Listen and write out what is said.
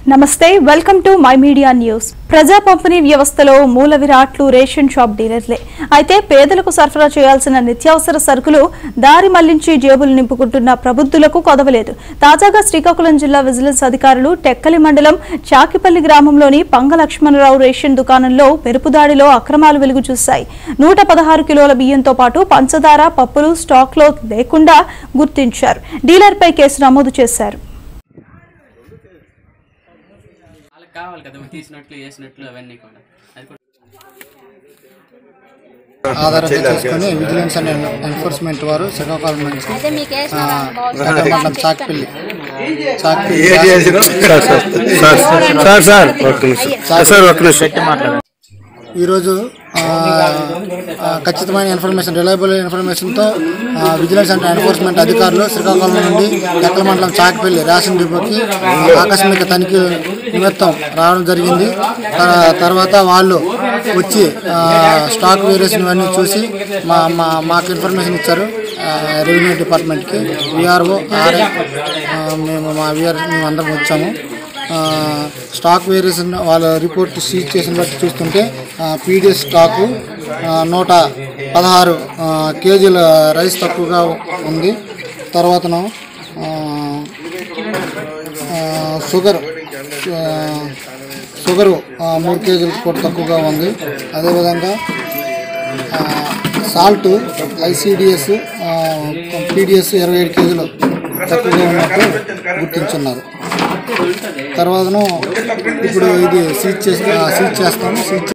నమస్తే welcome to my media news ప్రజా పంపిణీ వ్యవస్థలో మూల విరాట్లు రేషన్ షాప్ డీలర్లే అయితే పేదలకు సరఫరా చేయాల్సిన నిత్యావసర సరుకులు దారి మళ్లించి జేబులు నింపుకుంటున్న ప్రబుద్ధులకు కొదవలేదు తాజాగా శ్రీకాకుళం జిల్లా విజిలెన్స్ అధికారులు టెక్కలి మండలం చాకిపల్లి గ్రామంలోని పంగ లక్ష్మణరావు రేషన్ దుకాణంలో పెరుపుదాడిలో అక్రమాలు వెలుగు చూశాయి నూట పదహారు కిలోల బియ్యంతో పాటు పంచదార పప్పులు స్టాక్లో లేకుండా గుర్తించారు డీలర్పై కేసు నమోదు చేశారు వాళ్ళకి కావాలి కదా తీసినట్లు వేసినట్లు అవన్నీ కూడా అది కూడా ఆధారంగా చేసుకుని విజిలెన్స్ అండ్ ఎన్ఫోర్స్మెంట్ వారు శ్రీకాకుళం నుంచి ఆ, మండలం Chakpalli Chakpalli sir sir sir sir ఒక్క నిమిషం సార్ ఒక్క నిమిషం ఈరోజు ఆ, ఆ, ఖచ్చితమైన ఇన్ఫర్మేషన్ రిలయబుల్ ఇన్ఫర్మేషన్తో ఆ, విజిలెన్స్ అండ్ ఎన్ఫోర్స్మెంట్ అధికారులు శ్రీకాకుళం నుండి ఎక్కల మండలం చాకపల్లి రేషన్ డిపోకి ఆకస్మిక తనిఖీ నిమిత్తం రావడం జరిగింది త- తర్వాత వాళ్ళు వచ్చి ఆ, స్టాక్ వేరియేషన్ ఇవన్నీ చూసి మా మా మాకు ఇన్ఫర్మేషన్ ఇచ్చారు ఆ, రెవెన్యూ డిపార్ట్మెంట్కి విఆర్ఓ ఆర్ఐ ఆ, మేము మా విఆర్ మేము అందరం వచ్చాము ఆ, స్టాక్ వేరియేషన్ వాళ్ళ రిపోర్ట్ సీజ్ చేసిన బట్టి చూస్తుంటే పీడిఎస్ స్టాకు ఆ, నూట పదహారు ఆ, కేజీల రైస్ తక్కువగా ఉంది తర్వాతను ఆ, ఆ, షుగర్ ఆ, షుగరు ఆ, మూడు కేజీలు కూడా తక్కువగా ఉంది అదేవిధంగా ఆ, సాల్ట్ ఐసిడిఎస్ పీడిఎస్ ఇరవై ఏడు కేజీలు తక్కువగా ఉన్నట్టు గుర్తించున్నారు తర్వాతను ఇప్పుడు ఇది సీజ్ చేసి సీజ్ చేస్తాము సీజ్